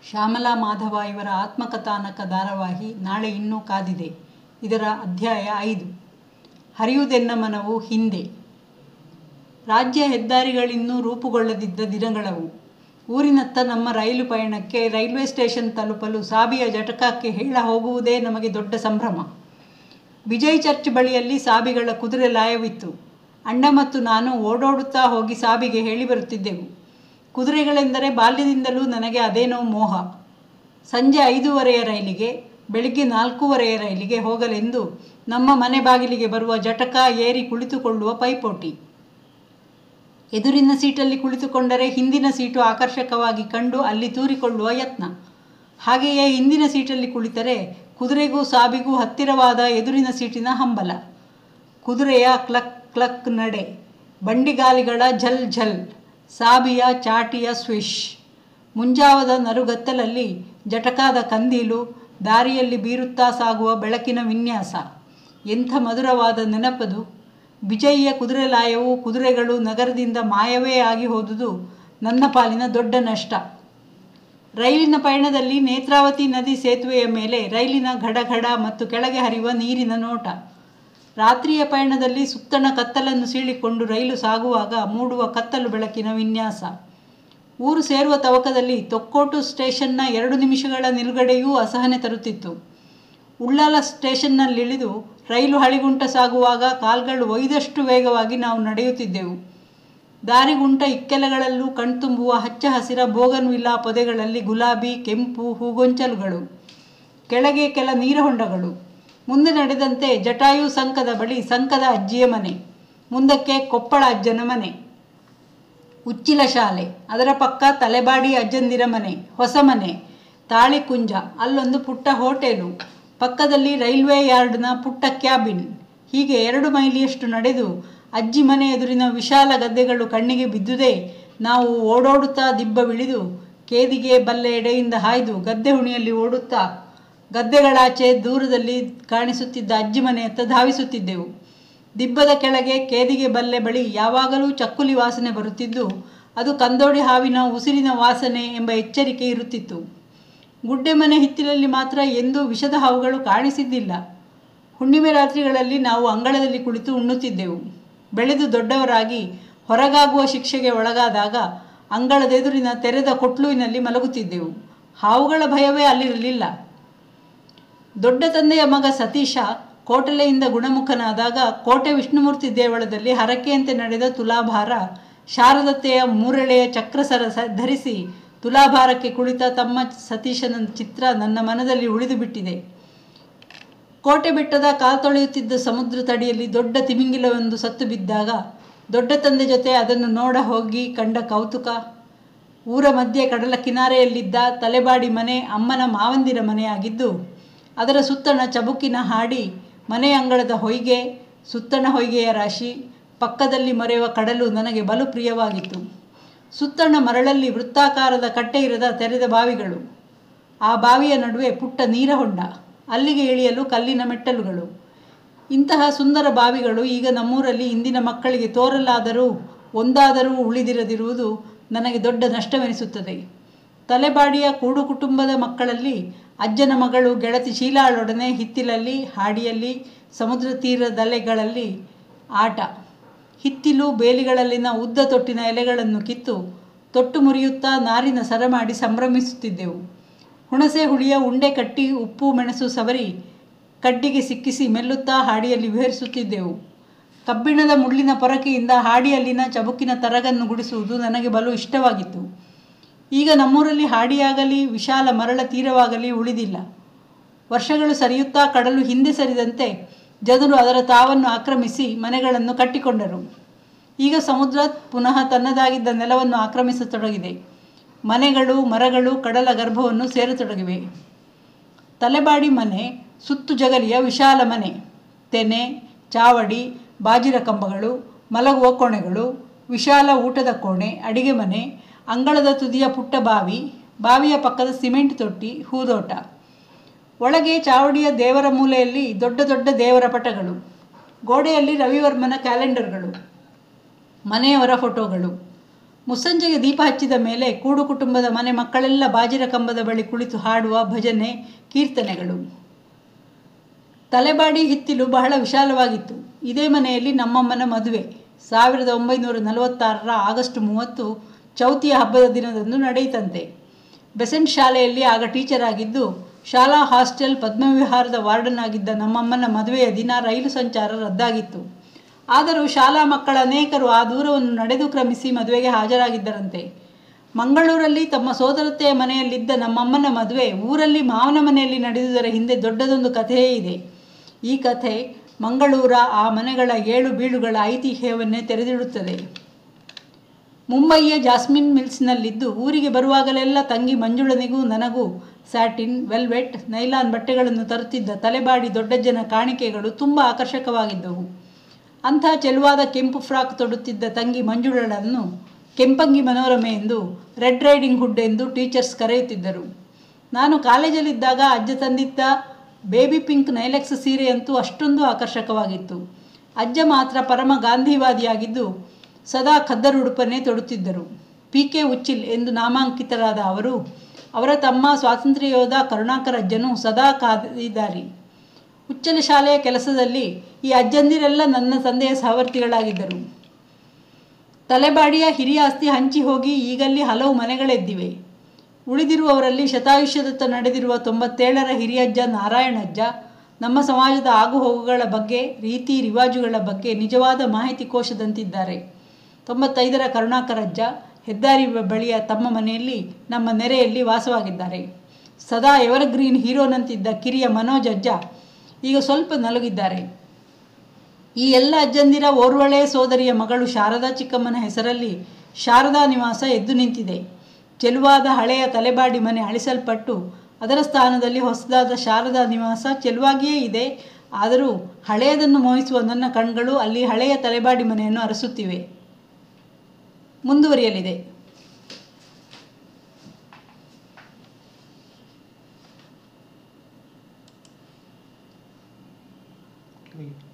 ಶ್ಯಾಮಲಾ ಮಾಧವ ಇವರ ಆತ್ಮಕಥಾನಕ ಧಾರಾವಾಹಿ ನಾಳೆ ಇನ್ನೂ ಕಾದಿದೆ ಇದರ ಅಧ್ಯಾಯ ಐದು ಹರಿಯುವುದೆನ್ನ ಮನವು ಹಿಂದೆ ರಾಜ್ಯ ಹೆದ್ದಾರಿಗಳಿನ್ನೂ ರೂಪುಗೊಳ್ಳದಿದ್ದ ದಿನಗಳವು ಊರಿನತ್ತ ನಮ್ಮ ರೈಲು ಪಯಣಕ್ಕೆ ರೈಲ್ವೆ ಸ್ಟೇಷನ್ ತಲುಪಲು ಸಾಬಿಯ ಜಟಕಕ್ಕೆ ಹೇಳ ಹೋಗುವುದೇ ನಮಗೆ ದೊಡ್ಡ ಸಂಭ್ರಮ ವಿಜಯ್ ಚರ್ಚ್ ಬಳಿಯಲ್ಲಿ ಸಾಬಿಗಳ ಕುದುರೆ ಲಾಯವಿತ್ತು ಅಣ್ಣ ಮತ್ತು ನಾನು ಓಡೋಡುತ್ತಾ ಹೋಗಿ ಸಾಬಿಗೆ ಹೇಳಿ ಬರುತ್ತಿದ್ದೆವು ಕುದುರೆಗಳೆಂದರೆ ಬಾಲ್ಯದಿಂದಲೂ ನನಗೆ ಅದೇನೋ ಮೋಹ ಸಂಜೆ ಐದೂವರೆಯ ರೈಲಿಗೆ ಬೆಳಿಗ್ಗೆ ನಾಲ್ಕೂವರೆಯ ರೈಲಿಗೆ ಹೋಗಲೆಂದು ನಮ್ಮ ಮನೆ ಬಾಗಿಲಿಗೆ ಬರುವ ಜಟಕ ಏರಿ ಕುಳಿತುಕೊಳ್ಳುವ ಪೈಪೋಟಿ ಎದುರಿನ ಸೀಟಲ್ಲಿ ಕುಳಿತುಕೊಂಡರೆ ಹಿಂದಿನ ಸೀಟು ಆಕರ್ಷಕವಾಗಿ ಕಂಡು ಅಲ್ಲಿ ತೂರಿಕೊಳ್ಳುವ ಯತ್ನ ಹಾಗೆಯೇ ಹಿಂದಿನ ಸೀಟಲ್ಲಿ ಕುಳಿತರೆ ಕುದುರೆಗೂ ಸಾಬಿಗೂ ಹತ್ತಿರವಾದ ಎದುರಿನ ಸೀಟಿನ ಹಂಬಲ ಕುದುರೆಯ ಕ್ಲಕ್ ಕ್ಲಕ್ ನಡೆ ಬಂಡಿಗಾಲಿಗಳ ಝಲ್ ಝಲ್ ಸಾಬಿಯ ಚಾಟಿಯ ಸ್ವಿಶ್ ಮುಂಜಾವದ ನರುಗತ್ತಲಲ್ಲಿ ಜಟಕಾದ ಕಂದೀಲು ದಾರಿಯಲ್ಲಿ ಬೀರುತ್ತಾ ಸಾಗುವ ಬೆಳಕಿನ ವಿನ್ಯಾಸ ಎಂಥ ಮಧುರವಾದ ನೆನಪದು ವಿಜಯಿಯ ಕುದುರೆ ಲಾಯವು ಕುದುರೆಗಳು ನಗರದಿಂದ ಮಾಯವೇ ಆಗಿ ಹೋದುದು ನನ್ನ ಪಾಲಿನ ದೊಡ್ಡ ನಷ್ಟ ರೈಲಿನ ಪಯಣದಲ್ಲಿ ನೇತ್ರಾವತಿ ನದಿ ಸೇತುವೆಯ ಮೇಲೆ ರೈಲಿನ ಘಡಘಡ ಮತ್ತು ಕೆಳಗೆ ಹರಿಯುವ ನೀರಿನ ನೋಟ ರಾತ್ರಿಯ ಪಯಣದಲ್ಲಿ ಸುತ್ತಣ ಕತ್ತಲನ್ನು ಸೀಳಿಕೊಂಡು ರೈಲು ಸಾಗುವಾಗ ಮೂಡುವ ಕತ್ತಲು ಬೆಳಕಿನ ವಿನ್ಯಾಸ ಊರು ಸೇರುವ ತವಕದಲ್ಲಿ ತೊಕ್ಕೋಟು ಸ್ಟೇಷನ್ನ ಎರಡು ನಿಮಿಷಗಳ ನಿಲುಗಡೆಯೂ ಅಸಹನೆ ತರುತ್ತಿತ್ತು ಉಳ್ಳಾಲ ಸ್ಟೇಷನ್ನಲ್ಲಿಳಿದು ರೈಲು ಹಳಿಗುಂಟ ಸಾಗುವಾಗ ಕಾಲ್ಗಳು ಒಯ್ದಷ್ಟು ವೇಗವಾಗಿ ನಾವು ನಡೆಯುತ್ತಿದ್ದೆವು ದಾರಿಗುಂಟ ಇಕ್ಕೆಲಗಳಲ್ಲೂ ಕಣ್ತುಂಬುವ ಹಚ್ಚ ಹಸಿರ ಬೋಗನ್ವಿಲ್ಲಾ ಪೊದೆಗಳಲ್ಲಿ ಗುಲಾಬಿ ಕೆಂಪು ಹೂಗೊಂಚಲುಗಳು ಕೆಳಗೆ ಕೆಲ ನೀರಹೊಂಡಗಳು ಮುಂದೆ ನಡೆದಂತೆ ಜಟಾಯು ಸಂಕದ ಬಳಿ ಸಂಕದ ಅಜ್ಜಿಯ ಮನೆ ಮುಂದಕ್ಕೆ ಕೊಪ್ಪಳ ಅಜ್ಜನ ಮನೆ ಉಚ್ಚಿಲ ಶಾಲೆ ಅದರ ಪಕ್ಕ ತಲೆಬಾಡಿ ಅಜ್ಜಂದಿರ ಮನೆ ಹೊಸ ಮನೆ ತಾಳಿಕುಂಜ ಅಲ್ಲೊಂದು ಪುಟ್ಟ ಹೋಟೆಲು ಪಕ್ಕದಲ್ಲಿ ರೈಲ್ವೆ ಯಾರ್ಡ್ನ ಪುಟ್ಟ ಕ್ಯಾಬಿನ್ ಹೀಗೆ ಎರಡು ಮೈಲಿಯಷ್ಟು ನಡೆದು ಅಜ್ಜಿ ಮನೆ ಎದುರಿನ ವಿಶಾಲ ಗದ್ದೆಗಳು ಕಣ್ಣಿಗೆ ಬಿದ್ದುದೇ ನಾವು ಓಡೋಡುತ್ತಾ ದಿಬ್ಬವಿಳಿದು ಕೇದಿಗೆ ಬಲ್ಲೆ ಎಡೆಯಿಂದ ಹಾಯ್ದು ಗದ್ದೆ ಹುಣಿಯಲ್ಲಿ ಓಡುತ್ತಾ ಗದ್ದೆಗಳಾಚೆ ದೂರದಲ್ಲಿ ಕಾಣಿಸುತ್ತಿದ್ದ ಅಜ್ಜಿ ಮನೆಯತ್ತ ಧಾವಿಸುತ್ತಿದ್ದೆವು ದಿಬ್ಬದ ಕೆಳಗೆ ಕೇದಿಗೆ ಬಲ್ಲೆ ಬಳಿ ಯಾವಾಗಲೂ ಚಕ್ಕುಲಿ ವಾಸನೆ ಬರುತ್ತಿದ್ದು ಅದು ಕಂದೋಡಿ ಹಾವಿನ ಉಸಿರಿನ ವಾಸನೆ ಎಂಬ ಎಚ್ಚರಿಕೆ ಇರುತ್ತಿತ್ತು ಗುಡ್ಡೆ ಮನೆ ಹಿತ್ತಿಲಲ್ಲಿ ಮಾತ್ರ ಎಂದೂ ವಿಷದ ಹಾವುಗಳು ಕಾಣಿಸಿದ್ದಿಲ್ಲ ಹುಣ್ಣಿಮೆ ರಾತ್ರಿಗಳಲ್ಲಿ ನಾವು ಅಂಗಳದಲ್ಲಿ ಕುಳಿತು ಉಣ್ಣುತ್ತಿದ್ದೆವು ಬೆಳೆದು ದೊಡ್ಡವರಾಗಿ ಹೊರಗಾಗುವ ಶಿಕ್ಷೆಗೆ ಒಳಗಾದಾಗ ಅಂಗಳದೆದುರಿನ ತೆರೆದ ಕೊಟ್ಲುವಿನಲ್ಲಿ ಮಲಗುತ್ತಿದ್ದೆವು ಹಾವುಗಳ ಭಯವೇ ಅಲ್ಲಿರಲಿಲ್ಲ ದೊಡ್ಡ ತಂದೆಯ ಮಗ ಸತೀಶ ಕೋಟಲೆಯಿಂದ ಗುಣಮುಖನಾದಾಗ ಕೋಟೆ ವಿಷ್ಣುಮೂರ್ತಿ ದೇವಳದಲ್ಲಿ ಹರಕೆಯಂತೆ ನಡೆದ ತುಲಾಭಾರ ಶಾರದತ್ತೆಯ ಮೂರೆಳೆಯ ಚಕ್ರಸರ ಸ ಧರಿಸಿ ತುಲಾಭಾರಕ್ಕೆ ಕುಳಿತ ತಮ್ಮ ಸತೀಶನ ಚಿತ್ರ ನನ್ನ ಮನದಲ್ಲಿ ಉಳಿದು ಬಿಟ್ಟಿದೆ ಕೋಟೆ ಬೆಟ್ಟದ ಕಾಲ್ತೊಳೆಯುತ್ತಿದ್ದ ಸಮುದ್ರ ತಡಿಯಲ್ಲಿ ದೊಡ್ಡ ತಿಮಿಂಗಿಲವೊಂದು ಸತ್ತು ಬಿದ್ದಾಗ ದೊಡ್ಡ ತಂದೆ ಜೊತೆ ಅದನ್ನು ನೋಡ ಹೋಗಿ ಕಂಡ ಕೌತುಕ ಊರ ಮಧ್ಯೆ ಕಡಲ ಕಿನಾರೆಯಲ್ಲಿದ್ದ ತಲೆಬಾಡಿ ಮನೆ ಅಮ್ಮನ ಮಾವಂದಿರ ಮನೆಯಾಗಿದ್ದು ಅದರ ಸುತ್ತಣ ಚಬುಕಿನ ಹಾಡಿ ಮನೆ ಅಂಗಳದ ಹೊಯ್ಗೆ ಸುತ್ತಣ ಹೊಯ್ಗೆಯ ರಾಶಿ ಪಕ್ಕದಲ್ಲಿ ಮರೆಯುವ ಕಡಲು ನನಗೆ ಬಲು ಪ್ರಿಯವಾಗಿತ್ತು ಸುತ್ತಣ ಮರಳಲ್ಲಿ ವೃತ್ತಾಕಾರದ ಕಟ್ಟೆ ಇರದ ತೆರೆದ ಬಾವಿಗಳು ಆ ಬಾವಿಯ ನಡುವೆ ಪುಟ್ಟ ನೀರ ಹೊಂಡ ಅಲ್ಲಿಗೆ ಇಳಿಯಲು ಕಲ್ಲಿನ ಮೆಟ್ಟಲುಗಳು ಇಂತಹ ಸುಂದರ ಬಾವಿಗಳು ಈಗ ನಮ್ಮೂರಲ್ಲಿ ಇಂದಿನ ಮಕ್ಕಳಿಗೆ ತೋರಲಾದರೂ ಒಂದಾದರೂ ಉಳಿದಿರದಿರುವುದು ನನಗೆ ದೊಡ್ಡ ನಷ್ಟವೆನಿಸುತ್ತದೆ ತಲೆಬಾಡಿಯ ಕೂಡು ಕುಟುಂಬದ ಮಕ್ಕಳಲ್ಲಿ ಅಜ್ಜನ ಮಗಳು ಗೆಳತಿ ಶೀಲಾಳೊಡನೆ ಹಿತ್ತಿಲಲ್ಲಿ ಹಾಡಿಯಲ್ಲಿ ಸಮುದ್ರ ತೀರದಲೆಗಳಲ್ಲಿ ಆಟ ಹಿತ್ತಿಲು ಬೇಲಿಗಳಲ್ಲಿನ ಉದ್ದ ತೊಟ್ಟಿನ ಎಲೆಗಳನ್ನು ಕಿತ್ತು ತೊಟ್ಟು ಮುರಿಯುತ್ತಾ ನಾರಿನ ಸರ ಮಾಡಿ ಸಂಭ್ರಮಿಸುತ್ತಿದ್ದೆವು ಹುಣಸೆ ಹುಳಿಯ ಉಂಡೆ ಕಟ್ಟಿ ಉಪ್ಪು ಮೆಣಸು ಸವರಿ ಕಡ್ಡಿಗೆ ಸಿಕ್ಕಿಸಿ ಮೆಲ್ಲುತ್ತಾ ಹಾಡಿಯಲ್ಲಿ ವಿಹರಿಸುತ್ತಿದ್ದೆವು ಕಬ್ಬಿಣದ ಮುಳ್ಳಿನ ಪೊರಕೆಯಿಂದ ಹಾಡಿಯಲ್ಲಿನ ಚಬುಕಿನ ತರಗನ್ನು ಗುಡಿಸುವುದು ನನಗೆ ಬಲು ಇಷ್ಟವಾಗಿತ್ತು ಈಗ ನಮ್ಮೂರಲ್ಲಿ ಹಾಡಿಯಾಗಲಿ ವಿಶಾಲ ಮರಳ ತೀರವಾಗಲಿ ಉಳಿದಿಲ್ಲ ವರ್ಷಗಳು ಸರಿಯುತ್ತಾ ಕಡಲು ಹಿಂದೆ ಸರಿದಂತೆ ಜನರು ಅದರ ತಾವನ್ನು ಆಕ್ರಮಿಸಿ ಮನೆಗಳನ್ನು ಕಟ್ಟಿಕೊಂಡರು ಈಗ ಸಮುದ್ರ ಪುನಃ ತನ್ನದಾಗಿದ್ದ ನೆಲವನ್ನು ಆಕ್ರಮಿಸತೊಡಗಿದೆ ಮನೆಗಳು ಮರಗಳು ಕಡಲ ಗರ್ಭವನ್ನು ಸೇರತೊಡಗಿವೆ ತಲೆಬಾಡಿ ಮನೆ ಸುತ್ತು ಜಗಲಿಯ ವಿಶಾಲ ಮನೆ ತೆನೆ ಚಾವಡಿ ಬಾಜಿರ ಕಂಬಗಳು ಮಲಗುವ ಕೋಣೆಗಳು ವಿಶಾಲ ಊಟದ ಕೋಣೆ ಅಡಿಗೆ ಮನೆ ಅಂಗಳದ ತುದಿಯ ಪುಟ್ಟ ಬಾವಿ ಬಾವಿಯ ಪಕ್ಕದ ಸಿಮೆಂಟ್ ತೊಟ್ಟಿ ಹೂದೋಟ ಒಳಗೆ ಚಾವಡಿಯ ದೇವರ ಮೂಲೆಯಲ್ಲಿ ದೊಡ್ಡ ದೊಡ್ಡ ದೇವರ ಪಟಗಳು ಗೋಡೆಯಲ್ಲಿ ರವಿವರ್ಮನ ಕ್ಯಾಲೆಂಡರ್ಗಳು ಮನೆಯವರ ಫೋಟೋಗಳು ಮುಸ್ಸಂಜೆಗೆ ದೀಪ ಹಚ್ಚಿದ ಮೇಲೆ ಕೂಡು ಕುಟುಂಬದ ಮನೆ ಮಕ್ಕಳೆಲ್ಲ ಬಾಜಿರ ಕಂಬದ ಬಳಿ ಕುಳಿತು ಹಾಡುವ ಭಜನೆ ಕೀರ್ತನೆಗಳು ತಲೆಬಾಡಿ ಹಿತ್ತಿಲು ಬಹಳ ವಿಶಾಲವಾಗಿತ್ತು ಇದೇ ಮನೆಯಲ್ಲಿ ನಮ್ಮಮ್ಮನ ಮದುವೆ ಸಾವಿರದ ಒಂಬೈನೂರ ನಲವತ್ತಾರರ ಆಗಸ್ಟ್ ಮೂವತ್ತು ಚೌತಿಯ ಹಬ್ಬದ ದಿನದಂದು ನಡೆಯಿತಂತೆ ಬೆಸೆಂಟ್ ಶಾಲೆಯಲ್ಲಿ ಆಗ ಟೀಚರ್ ಆಗಿದ್ದು ಶಾಲಾ ಹಾಸ್ಟೆಲ್ ಪದ್ಮವಿಹಾರದ ವಾರ್ಡನ್ ಆಗಿದ್ದ ನಮ್ಮಮ್ಮನ ಮದುವೆಯ ದಿನ ರೈಲು ಸಂಚಾರ ರದ್ದಾಗಿತ್ತು ಆದರೂ ಶಾಲಾ ಮಕ್ಕಳ ಅನೇಕರು ಆ ದೂರವನ್ನು ನಡೆದು ಕ್ರಮಿಸಿ ಮದುವೆಗೆ ಹಾಜರಾಗಿದ್ದರಂತೆ ಮಂಗಳೂರಲ್ಲಿ ತಮ್ಮ ಸೋದರತೆಯ ಮನೆಯಲ್ಲಿದ್ದ ನಮ್ಮಮ್ಮನ ಮದುವೆ ಊರಲ್ಲಿ ಮಾವನ ಮನೆಯಲ್ಲಿ ನಡೆದುದರ ಹಿಂದೆ ದೊಡ್ಡದೊಂದು ಕಥೆಯೇ ಇದೆ ಈ ಕಥೆ ಮಂಗಳೂರ ಆ ಮನೆಗಳ ಏಳು ಬೀಳುಗಳ ಐತಿಹ್ಯವನ್ನೇ ತೆರೆದಿಡುತ್ತದೆ ಮುಂಬಯಿಯ ಜಾಸ್ಮಿನ್ ಮಿಲ್ಸ್ನಲ್ಲಿದ್ದು ಊರಿಗೆ ಬರುವಾಗಲೆಲ್ಲ ತಂಗಿ ಮಂಜುಳನಿಗೂ ನನಗೂ ಸ್ಯಾಟಿನ್ ವೆಲ್ವೆಟ್ ನೈಲಾನ್ ಬಟ್ಟೆಗಳನ್ನು ತರುತ್ತಿದ್ದ ತಲೆಬಾಡಿ ದೊಡ್ಡಜ್ಜನ ಕಾಣಿಕೆಗಳು ತುಂಬ ಆಕರ್ಷಕವಾಗಿದ್ದವು ಅಂಥ ಚೆಲುವಾದ ಕೆಂಪು ಫ್ರಾಕ್ ತೊಡುತ್ತಿದ್ದ ತಂಗಿ ಮಂಜುಳಳನ್ನು ಕೆಂಪಂಗಿ ಮನೋರಮೆ ಎಂದು ರೆಡ್ ರೈಡಿಂಗ್ ಹುಡ್ ಎಂದು ಟೀಚರ್ಸ್ ಕರೆಯುತ್ತಿದ್ದರು ನಾನು ಕಾಲೇಜಲ್ಲಿದ್ದಾಗ ಅಜ್ಜ ತಂದಿದ್ದ ಬೇಬಿ ಪಿಂಕ್ ನೈಲೆಕ್ಸ್ ಸೀರೆಯಂತೂ ಅಷ್ಟೊಂದು ಆಕರ್ಷಕವಾಗಿತ್ತು ಅಜ್ಜ ಮಾತ್ರ ಪರಮ ಗಾಂಧಿವಾದಿಯಾಗಿದ್ದು ಸದಾ ಖದ್ದರುಡುಪನ್ನೇ ತೊಡುತ್ತಿದ್ದರು ಪಿ ಕೆ ಉಚ್ಚಿಲ್ ಎಂದು ನಾಮಾಂಕಿತರಾದ ಅವರು ಅವರ ತಮ್ಮ ಸ್ವಾತಂತ್ರ್ಯ ಯೋಧ ಕರುಣಾಕರ ಅಜ್ಜನು ಸದಾ ಕಾದಿದ್ದಾರೆ ಉಚ್ಚಲ ಶಾಲೆಯ ಕೆಲಸದಲ್ಲಿ ಈ ಅಜ್ಜಂದಿರೆಲ್ಲ ನನ್ನ ತಂದೆಯ ಸಹವರ್ತಿಗಳಾಗಿದ್ದರು ತಲೆಬಾಡಿಯ ಹಿರಿಯ ಆಸ್ತಿ ಹಂಚಿ ಹೋಗಿ ಈಗಲ್ಲಿ ಹಲವು ಮನೆಗಳೆದ್ದಿವೆ ಉಳಿದಿರುವವರಲ್ಲಿ ಶತಾಯುಷ್ಯದತ್ತ ನಡೆದಿರುವ ತೊಂಬತ್ತೇಳರ ಹಿರಿಯಜ್ಜ ನಾರಾಯಣಜ್ಜ ನಮ್ಮ ಸಮಾಜದ ಆಗುಹೋಗುಗಳ ಬಗ್ಗೆ ರೀತಿ ರಿವಾಜುಗಳ ಬಗ್ಗೆ ನಿಜವಾದ ಮಾಹಿತಿ ಕೋಶದಂತಿದ್ದಾರೆ ತೊಂಬತ್ತೈದರ ಕರುಣಾಕರಜ್ಜ ಹೆದ್ದಾರಿ ಬಳಿಯ ತಮ್ಮ ಮನೆಯಲ್ಲಿ ನಮ್ಮ ನೆರೆಯಲ್ಲಿ ವಾಸವಾಗಿದ್ದಾರೆ ಸದಾ ಎವರ್ಗ್ರೀನ್ ಹೀರೋನಂತಿದ್ದ ಕಿರಿಯ ಮನೋಜ್ ಅಜ್ಜ ಈಗ ಸ್ವಲ್ಪ ನಲುಗಿದ್ದಾರೆ ಈ ಎಲ್ಲ ಅಜ್ಜಂದಿರ ಓರ್ವಳೆ ಸೋದರಿಯ ಮಗಳು ಶಾರದಾ ಚಿಕ್ಕಮ್ಮನ ಹೆಸರಲ್ಲಿ ಶಾರದಾ ನಿವಾಸ ಎದ್ದು ನಿಂತಿದೆ ಚೆಲುವಾದ ಹಳೆಯ ತಲೆಬಾಡಿ ಮನೆ ಅಳಿಸಲ್ಪಟ್ಟು ಅದರ ಸ್ಥಾನದಲ್ಲಿ ಹೊಸದಾದ ಶಾರದಾ ನಿವಾಸ ಚೆಲುವಾಗಿಯೇ ಇದೆ ಆದರೂ ಹಳೆಯದನ್ನು ಮೋಹಿಸುವ ನನ್ನ ಕಣ್ಗಳು ಅಲ್ಲಿ ಹಳೆಯ ತಲೆಬಾಡಿ ಮನೆಯನ್ನು ಅರಸುತ್ತಿವೆ ಮುಂದುವರಿಯಲಿದೆ Great.